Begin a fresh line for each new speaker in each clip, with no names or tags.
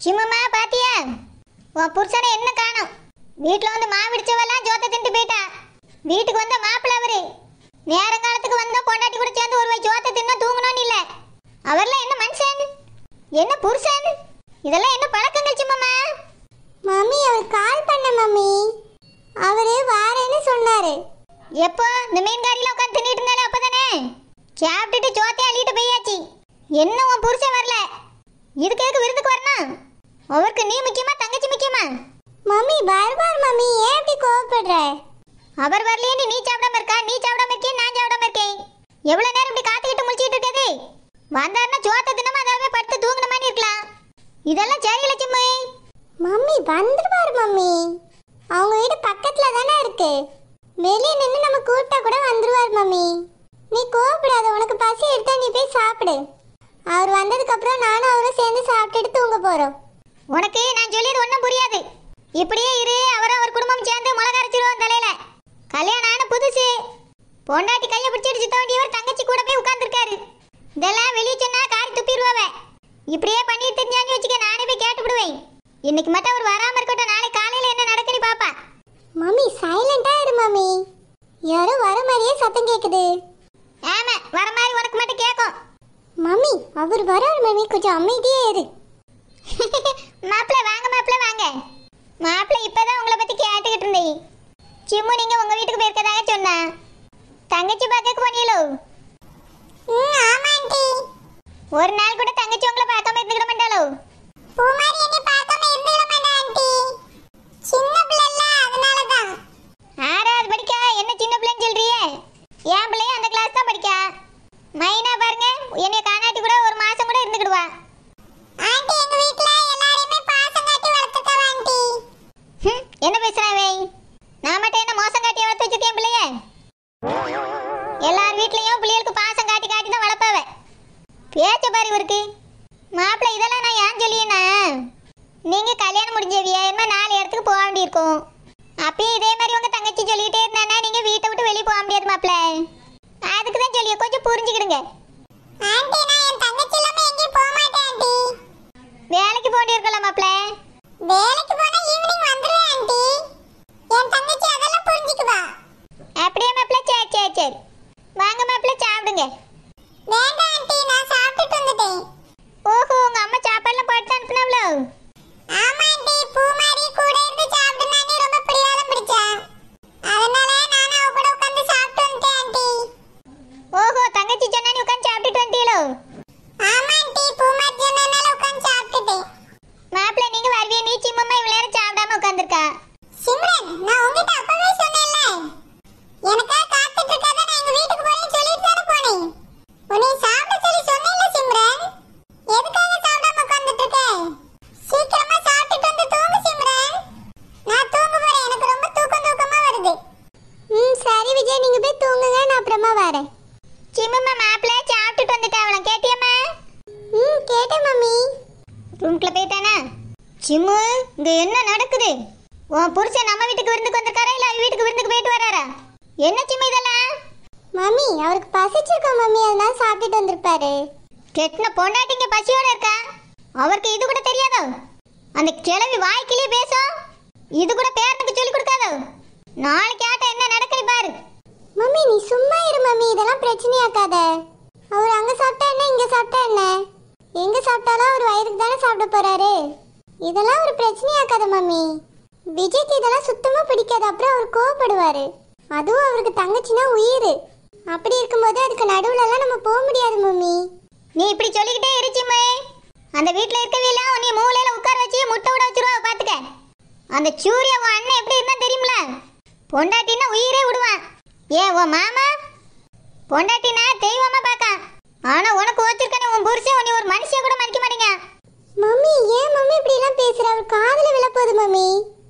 சிம்மம்மா பாத்தியா உன் புருஷனை என்ன காணும் வீட்டில் வந்து மாவிடிச்சவெல்லாம் ஜோத்த தின்ட்டு போயிட்டா வீட்டுக்கு வந்த மாப்பிள்ள அவரு நேரங்காலத்துக்கு வந்தா பொண்டாட்டி கூட சேர்ந்து ஒரு வயசு ஜோத்த தின்னா தூங்கணும்னு இல்ல அவர்லாம் என்ன மனுஷன் என்ன புருஷன் இதெல்லாம் என்ன பழக்கங்கள் சிம்மம்மா
மம்மி அவர் கால் பண்ண மம்மி அவரு வாரேன்னு சொன்னாரு
எப்போ இந்த மீன்காரியில உட்காந்து தின்னுட்டு இருந்தாலே அப்பதானே சாப்பிட்டுட்டு சோத்தையும் அள்ளிட்டு போயாச்சு என்ன உன் புருஷன் வரல இதுக்கு எதுக்கு விருந்துக்கு வரணும் அவருக்கு நீ முக்கியமா தங்கச்சி முக்கியமா
மம்மி வருவார் மம்மி ஏன் இப்படி கோவப்படுற
அவர் வரலையே நீ சாப்பிடாம இருக்கா நீ சாப்பிடாம இருக்கே நான் சாப்பிடாம இருக்கேன் எவ்வளவு நேரம் இப்படி காத்துக்கிட்டு முழிச்சிட்டு இருக்கது வந்தாருன்னா சோத்த தினமா அதாவே படுத்து தூங்கின மாதிரி இருக்கலாம் இதெல்லாம் சரியில்லை சிம்மு
மம்மி வந்துருவார் மம்மி அவங்க வீடு பக்கத்துல தானே இருக்கு வெளியே நின்று நம்ம கூப்பிட்டா கூட வந்துருவார் மம்மி நீ கோவப்படாத உனக்கு பசி எடுத்தா நீ போய் சாப்பிடு அவர் வந்ததுக்கு அப்புறம் நானும் அவரும் சேர்ந்து சாப்பிட்டுட்டு தூங்க போறோம்
உனக்கு நான் சொல்லியது ஒன்றும் புரியாது இப்படியே இரு அவரும் அவர் குடும்பம் சேர்ந்து மிளகா அரைச்சிருவோம் தலையில கல்யாணம் ஆன புதுசு பொண்டாட்டி கையை பிடிச்சிட்டு சித்த வேண்டியவர் தங்கச்சி கூட போய் உட்கார்ந்துருக்காரு இதெல்லாம் வெளியே சொன்னா காரி துப்பிடுவாவ இப்படியே பண்ணிட்டு தெரிஞ்சான்னு வச்சுக்க நானே போய் கேட்டு விடுவேன் இன்னைக்கு மட்டும் அவர் வராம இருக்கட்டும் நாளை காலையில என்ன நடக்குன்னு பாப்பா
மம்மி சைலண்டா இரு மம்மி யாரோ வர மாதிரியே சத்தம் கேக்குது
ஆமா வர மாதிரி உனக்கு மட்டும் கேட்கும்
மம்மி அவர் வரார் மம்மி கொஞ்சம் அமைதியே இரு
மாப்பிள்ள வாங்க மாப்பிள்ள வாங்க மாப்பிள்ள இப்பதான் உங்களை பத்தி கேட்டுக்கிட்டு இருந்தேன் சிம்மு நீங்க உங்க வீட்டுக்கு போயிருக்கதாக சொன்னா தங்கச்சி பார்க்க போனீங்களோ
ம் ஆமா ஆண்டி
ஒரு நாள் கூட தங்கச்சி உங்களை பார்க்காம இருந்துக்கிட மாட்டாளோ
பூமாரி என்னை பார்க்காம இருந்துட மாட்டா ஆண்டி சின்ன பிள்ளைல அதனால தான்
ஆறாவது படிக்கா என்ன சின்ன பிள்ளைன்னு சொல்றியே என் பிள்ளையும் அந்த கிளாஸ் தான் படிக்கா மைனா பாருங்க என்னைய காணாட்டி கூட ஒரு மாசம் கூட இருந்துக்கிடுவா
ஆண்டி எங்க வீட்ல எல்லாரையுமே பாசம் காட்டி வளர்த்துக்கற ஆண்டி
ஹம், என்ன பேசுறாவே நான் மட்டும் என்ன மோசம் காட்டி வளர்த்து வச்சிருக்கேன் பிள்ளைய எல்லார் வீட்லயும் பிள்ளைகளுக்கு பாசம் காட்டி காட்டி தான் வளர்ப்பாவ பேச்ச பாரு இவருக்கு மாப்பிள்ளை இதெல்லாம் நான் ஏன் சொல்லியேனா நீங்க கல்யாணம் முடிஞ்சவிய என்ன நாலு இடத்துக்கு போக வேண்டியிருக்கும் அப்பயும் இதே மாதிரி உங்க தங்கச்சி சொல்லிட்டே இருந்தானா நீங்க வீட்டை விட்டு வெளியே போக முடியாது மாப்பிள்ளை அதுக்கு தான் சொல்லிய கொஞ்சம் புரிஞ்சுக்கிடுங்க
ஆண்டி நான் என் தங்கச்சி இல்லாம எங்கேயும் போக மாட்டேன் ஆண்டி
வேலைக்கு போக இருக்கலாம் மாப்பிள்ளை
வேலைக்கு போனா ஈவினிங் வந்துருவேன் ஆண்டி என் தங்கச்சி அதெல்லாம் புரிஞ்சுக்குவா
அப்படியே மாப்பிள்ளை சரி சரி சரி வாங்க மாப்பிள்ளை சாப்பிடுங்க
வேண்டாம் ஆண்டி நான் சாப்பிட்டுட்டு வந்துட்டேன்
ஓஹோ உங்க அம்மா சாப்பாடுலாம் போட்டு அனுப்புனாவளோ
ஆமா ஆண்டி பூமாரி கூட இருந்து சாப்பிட்டு நானே ரொம்ப பிடிவாதம் பிடிச்சேன் அதனால நான் அவ கூட உட்கார்ந்து சாப்பிட்டு வந்துட்டேன் ஆண்டி
ஓஹோ தங்கச்சி சொன்னா நீ உட்காந்து சாப்பிட்டுட்டு வந்தீங்களோ
ஆமா ஆண்டி பூமாரி சொன்னனால உட்கார்ந்து சாப்பிட்டுட்டேன்
மாப்பிள்ளை நீங்க வருவிய நீ சிம்மம்மா இவ்வளவு நேரம் சாப்பிடாம உட்காந்துருக்கா
சிம்ரன் நான் உங்ககிட்ட அப்பவே சொன்னேன்ல எனக்காக காத்துட்டு இருக்காத நான் எங்க வீட்டுக்கு போறேன்னு சொல்லிட்டு தானே போனேன் உன்னை சாப்பிட சொல்லி சொன்னேன்ல சிம்ரன் எதுக்காக சாப்பிடாம உட்கார்ந்துட்டு இருக்க சீக்கிரமா சாப்பிட்டுட்டு வந்து தூங்கு சிம்ரன் நான் தூங்க போறேன் எனக்கு ரொம்ப தூக்கம் தூக்கமா வருது ம் சரி விஜய் நீங்க போய் தூங்குங்க நான் அப்புறமா வரேன்
சிம்மம்மா மாப்பிள்ளை சாப்பிட்டுட்டு வந்துட்டாவளா கேட்டியம்மா
ம் கேட்டேன் மம்மி
ரூம்குள்ள போயிட்டானா சிம்மு இங்க என்ன நடக்குது உன் புருஷன் நம்ம வீட்டுக்கு விருந்துக்கு வந்திருக்காரா இல்ல அவ வீட்டுக்கு விருந்துக்கு போயிட்டு வராரா என்ன சிம்மு இதெல்லாம்
மம்மி அவருக்கு பசிச்சிருக்கோம் மம்மி அதனால சாப்பிட்டுட்டு வந்திருப்பாரு
கெட்டின பொண்டாட்டிங்க பசியோட இருக்கா அவருக்கு இது கூட தெரியாதோ அந்த கிழவி வாய்க்கிலே பேசும் இது கூட பேரனுக்கு சொல்லி கொடுக்காதோ நாளைக்கு ஆட்ட என்ன நடக்குது பாரு
மம்மி நீ சும்மா இரு மம்மி இதெல்லாம் பிரச்சனையாக்காத அவர் அங்க சாப்பிட்டா என்ன இங்க சாப்பிட்டா என்ன எங்க சாப்பிட்டாலும் அவர் வயிறுக்கு தானே சாப்பிட போறாரு இதெல்லாம் ஒரு பிரச்சனையாக்காத மம்மி விஜய்க்கு இதெல்லாம் சுத்தமா பிடிக்காது அப்புறம் அவர் கோவப்படுவாரு அதுவும் அவருக்கு தங்கச்சினா உயிர் அப்படி இருக்கும்போது அதுக்கு நடுவுல எல்லாம் நம்ம போக முடியாது மம்மி
நீ இப்படி சொல்லிக்கிட்டே இருச்சிம்மே அந்த வீட்ல இருக்கவே இல்ல உன்னை மூலையில உட்கார வச்சு முட்டை விட வச்சிருவா பாத்துக்க அந்த சூர்யா உன் அண்ணன் எப்படி இருந்தா தெரியுமில பொண்டாட்டின்னா உயிரே விடுவான் ஏன் உன் மாமா பொண்டாட்டினா தெய்வமா பார்க்கான் ஆனா உனக்கு வச்சிருக்கனே உன் புருஷன் உன்னை ஒரு மனுஷிய கூட மதிக்க மாட்டேங்க
மம்மி ஏன் மம்மி இப்படி எல்லாம் பேசுற அவர் காதுல விழப்போகுது மம்மி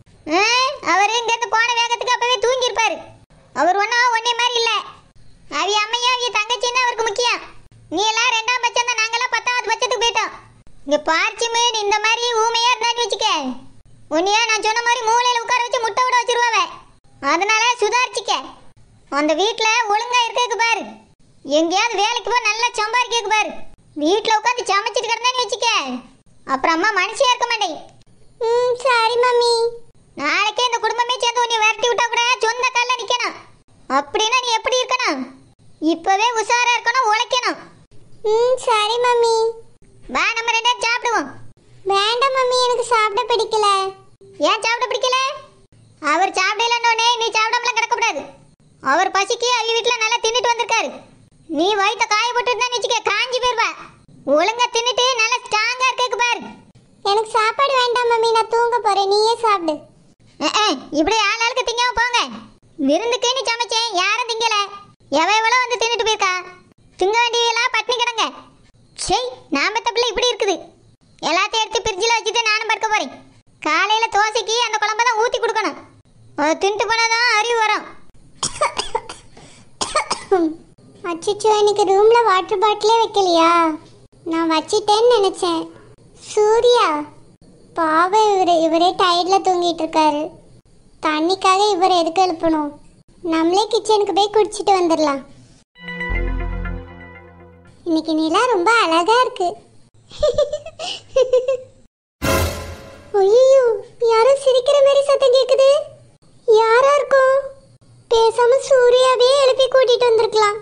அவர் இங்க இருந்து போன வேகத்துக்கு அப்பவே தூங்கி இருப்பாரு அவர் ஒன்னும் ஒன்னே மாதிரி இல்ல அவிய அம்மையா அவிய தங்கச்சின்னா அவருக்கு முக்கியம் நீ எல்லாம் ரெண்டாம் பட்சம் தான் நாங்கெல்லாம் பத்தாவது பட்சத்துக்கு போயிட்டோம் இங்க பார்ச்சிமே நீ இந்த மாதிரி ஊமையா இருந்தான்னு வச்சுக்க உன்னையா நான் சொன்ன மாதிரி மூலையில உட்கார வச்சு முட்டை விட வச்சிருவாவ அதனால சுதாரிச்சுக்க அந்த வீட்ல ஒழுங்கா இருக்கக்கு பாரு எங்கேயாவது வேலைக்கு போய் நல்லா சம்பாதிக்க பாரு வீட்ல உட்காந்து சமைச்சிட்டு கிடந்தான்னு வச்சுக்க அப்புறம் அம்மா மனுஷியா இருக்க மாட்டேன்
ம் சரி மம்மி
நாளைக்கே இந்த குடும்பமே சேர்ந்து உன்னை விரட்டி விட்டா கூட சொந்த கால்ல நிக்கணும் அப்படின்னா நீ எப்படி இருக்கணும் இப்பவே உஷாரா இருக்கணும் உழைக்கணும்
ம் சரி மம்மி
வா நம்ம ரெண்டு பேரும் சாப்பிடுவோம்
வேண்டாம் மம்மி எனக்கு சாப்பிட பிடிக்கல
ஏன் சாப்பிட பிடிக்கல அவர் சாப்பிடலன்னோடனே நீ சாப்பிடாமலாம் கிடக்கக்கூடாது அவர் பசிக்கு அவங்க வீட்டில் நல்லா தின்னுட்டு வந்திருக்காரு நீ வயித்த காய போட்டுட்டு தான் நிச்சுக்க காஞ்சி போயிருவா ஒழுங்கா தின்னுட்டு நல்லா ஸ்ட்ராங்கா இருக்கு பாரு
எனக்கு சாப்பாடு வேண்டாம் மம்மி நான் தூங்க போறேன் நீயே சாப்பிடு
அஹ், அஹ், இப்படி ஆள் ஆளுக்கு திங்காம போங்க விருந்துக்கு நீ சமைச்சேன் யாரும் திங்கல எவ எவ்வளோ வந்து தின்னுட்டு போயிருக்கா திங்க வேண்டியதெல்லாம் பட்னி கிடங்க சரி நாம பிள்ளை இப்படி இருக்குது எல்லாத்தையும் எடுத்து ஃப்ரிட்ஜில் வச்சுட்டு நானும் படுக்க போறேன் காலையில தோசைக்கு அந்த குழம்ப தான் ஊற்றி கொடுக்கணும் அது தின்ட்டு போனாதான் அறிவு வரும்
அச்சச்சோ எனக்கு ரூம்ல வாட்டர் பாட்டிலே வைக்கலையா நான் வச்சிட்டேன்னு நினைச்சேன் சூர்யா பாவம் இவரு இவரே டயர்ட்ல தூங்கிட்டு இருக்காரு தண்ணிக்காக இவர் எதுக்கு எழுப்பணும் நம்மளே கிச்சனுக்கு போய் குடிச்சிட்டு வந்துடலாம் இன்னைக்கு நிலா ரொம்ப அழகா இருக்கு ஐயோ யாரோ சிரிக்கிற மாதிரி சத்தம் கேக்குது யாரா இருக்கும் பேசாம சூர்யாவே எழுப்பி கூட்டிட்டு வந்திருக்கலாம்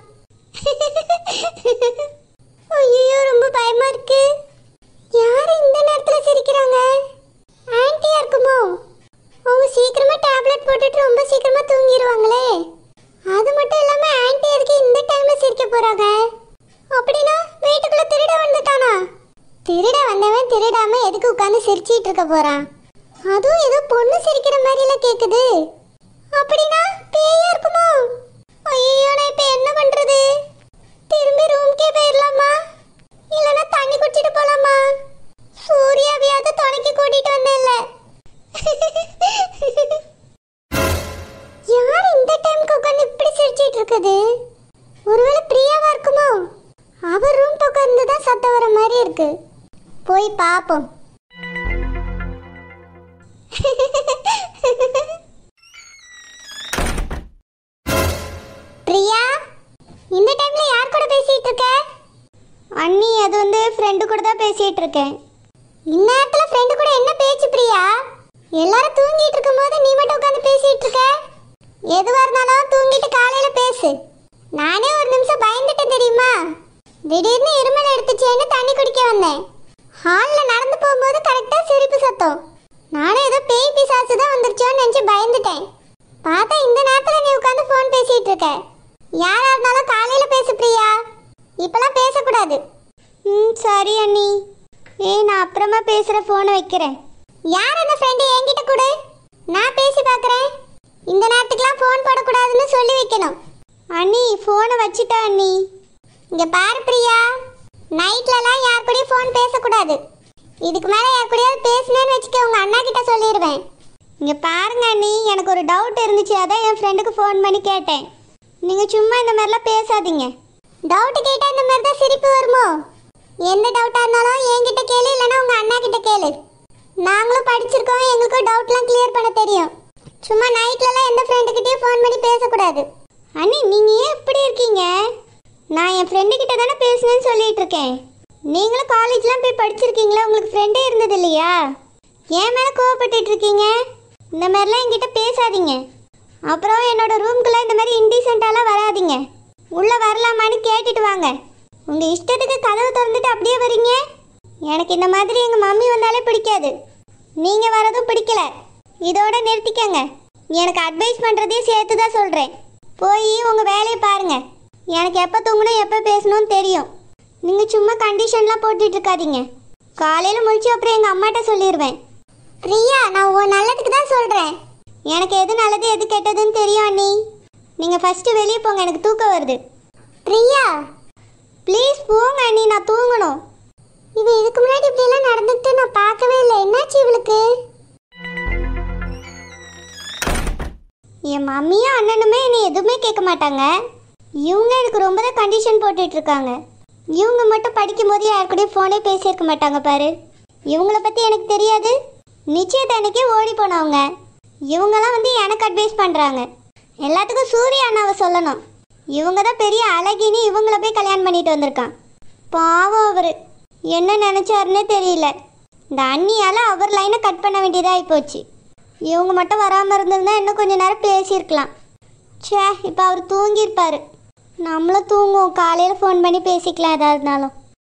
ஐயோ ரொம்ப பயமா இருக்கு யார் இந்த நேரத்துல சிரிக்கிறாங்க ஆன்ட்டியா இருக்குமோ அவங்க சீக்கிரமா டேப்லெட் போட்டுட்டு ரொம்ப சீக்கிரமா தூங்கிடுவாங்களே அது மட்டும் இல்லாம ஆன்ட்டி எதுக்கு இந்த டைம்ல சிரிக்க போறாங்க அப்படின்னா வீட்டுக்குள்ள திருட வந்துட்டானா திருட வந்தவன் திருடாம எதுக்கு உட்காந்து சிரிச்சிட்டு இருக்க போறான் அதுவும் ஏதோ பொண்ணு சிரிக்கிற மாதிரில கேக்குது அப்படின்னா பேயா இருக்குமோ ஐயோ நான் இப்ப என்ன பண்றது திரும்பி ரூம்க்கே போயிடலாமா இல்லனா தண்ணி குடிச்சிட்டு போலாமா சூர்யாவையாவது துணைக்கு கூட்டிட்டு வந்தேன்ல யார் இந்த டைம்க்கு உட்காந்து இப்படி சிரிச்சிட்டு இருக்குது ஒருவேளை பிரியாவா இருக்குமோ அவர் ரூம் பக்கம் இருந்து தான் சத்தம் வர மாதிரி இருக்கு போய் பாப்போம் பிரியா இந்த டைம்ல யார் கூட பேசிட்டு இருக்க அண்ணி அது வந்து ஃப்ரெண்டு கூட தான் பேசிட்டு இருக்கேன் இந்நேரத்துல ஃப்ரெண்டு கூட என்ன பேச்சு பிரியா எல்லாரும் தூங்கிட்டு இருக்கும்போது நீ மட்டும் உட்காந்து பேசிட்டு இருக்க எதுவா இருந்தாலும் தூங்கிட்டு காலையில பேசு நானே ஒரு நிமிஷம் பயந்துட்டேன் தெரியுமா திடீர்னு இருமல் எடுத்துச்சேன்னு தண்ணி குடிக்க வந்தேன் ஹால்ல நடந்து போகும்போது கரெக்டா சிரிப்பு சத்தம் நானும் ஏதோ பேய் பிசாசு தான் வந்துருச்சோன்னு நினைச்சு பயந்துட்டேன் பார்த்தா இந்த நேரத்துல நீ உட்காந்து ஃபோன் பேசிட்டு இருக்க யாரா இருந்தாலும் காலையில பேசு பிரியா இப்பெல்லாம் பேசக்கூடாது ம் சரி அண்ணி ஏய் நான் அப்புறமா பேசுற ஃபோனை வைக்கிறேன் யார் அந்த ஃப்ரெண்டு என்கிட்ட கொடு நான் பேசி பார்க்கறேன் இந்த நேரத்துக்குலாம் ஃபோன் போடக்கூடாதுன்னு சொல்லி வைக்கணும் அண்ணி ஃபோனை வச்சுட்டா அண்ணி இங்க பாரு பிரியா நைட்லலாம் யார் கூடயும் ஃபோன் பேசக்கூடாது இதுக்கு மேலே யார் கூடயாவது பேசுனேன்னு வச்சுக்க உங்க அண்ணா கிட்ட சொல்லிடுவேன் இங்க பாருங்க அண்ணி எனக்கு ஒரு டவுட் இருந்துச்சு அதான் என் ஃப்ரெண்டுக்கு ஃபோன் பண்ணி கேட்டேன் நீங்க சும்மா இந்த மாதிரிலாம் பேசாதீங்க டவுட் கேட்டா இந்த மாதிரி தான் சிரிப்பு வருமோ எந்த டவுட்டா இருந்தாலும் என்கிட்ட கேளு இல்லைன்னா உங்க அண்ணா கிட்ட கேளு நாங்களும் படிச்சிருக்கோம் எங்களுக்கும் டவுட்லாம் கிளியர் பண்ண தெரியும் சும்மா நைட்லலாம் எந்த ஃப்ரெண்டுக்கிட்டயும் ஃபோன் பண்ணி பேசக்கூடாது அண்ணி நீங்க ஏன் இப்படி இருக்கீங்க நான் என் ஃப்ரெண்டு கிட்ட தானே பேசுனேன்னு சொல்லிட்டு இருக்கேன் நீங்களும் காலேஜ்லாம் போய் படிச்சிருக்கீங்களா உங்களுக்கு ஃப்ரெண்டே இருந்தது இல்லையா ஏன் மேலே கோவப்பட்டுட்டு இருக்கீங்க இந்த மாதிரிலாம் என்கிட்ட பேசாதீங்க அப்புறம் என்னோட ரூம்குள்ள இந்த மாதிரி இன்டீசென்ட்டாலாம் வராதீங்க உள்ள வரலாமான்னு கேட்டுட்டு வாங்க உங்க இஷ்டத்துக்கு கதவு திறந்துட்டு அப்படியே வரீங்க எனக்கு இந்த மாதிரி எங்க மம்மி வந்தாலே பிடிக்காது நீங்க வரதும் பிடிக்கல இதோட நிறுத்திக்கங்க எனக்கு அட்வைஸ் பண்றதையும் சேர்த்து தான் சொல்றேன் போய் உங்க வேலையை பாருங்க எனக்கு எப்போ தூங்கணும் எப்போ பேசணும்னு தெரியும் நீங்க சும்மா கண்டிஷன்லாம் போட்டுட்டு இருக்காதீங்க காலையில முடிச்சு அப்புறம் எங்க அம்மாட்ட சொல்லிடுவேன் பிரியா நான் உன் நல்லதுக்கு தான் சொல்றேன் எனக்கு எது நல்லது எது கெட்டதுன்னு தெரியும் அண்ணி நீங்க ஃபர்ஸ்ட் வெளியே போங்க எனக்கு தூக்கம் வருது பிரியா ப்ளீஸ் போங்க அண்ணி நான் தூங்கணும் இவ இதுக்கு முன்னாடி இப்படி எல்லாம் நடந்துட்டு நான் பார்க்கவே இல்லை என்னாச்சு இவளுக்கு என் மம்மியும் அண்ணனுமே என்னை எதுவுமே கேட்க மாட்டாங்க இவங்க எனக்கு ரொம்ப தான் கண்டிஷன் போட்டுட்டு இருக்காங்க இவங்க மட்டும் படிக்கும்போது யார் கூடயும் ஃபோனே பேசியிருக்க மாட்டாங்க பாரு இவங்கள பற்றி எனக்கு தெரியாது நிச்சயத்தை அன்னைக்கே ஓடி போனவங்க இவங்கெல்லாம் வந்து எனக்கு அட்வைஸ் பண்ணுறாங்க எல்லாத்துக்கும் சூரிய அண்ணாவை சொல்லணும் இவங்க தான் பெரிய அழகின்னு இவங்கள போய் கல்யாணம் பண்ணிட்டு வந்திருக்கான் பாவம் அவர் என்ன நினச்சாருன்னே தெரியல
இந்த அண்ணியால் அவர் லைனை கட் பண்ண வேண்டியதாகி போச்சு இவங்க மட்டும் வராமல் இருந்திருந்தா இன்னும் கொஞ்ச நேரம் பேசியிருக்கலாம் ச்சே இப்போ அவர் தூங்கியிருப்பார் நம்மளும் தூங்குவோம் காலையில் ஃபோன் பண்ணி பேசிக்கலாம் எதா இருந்தாலும்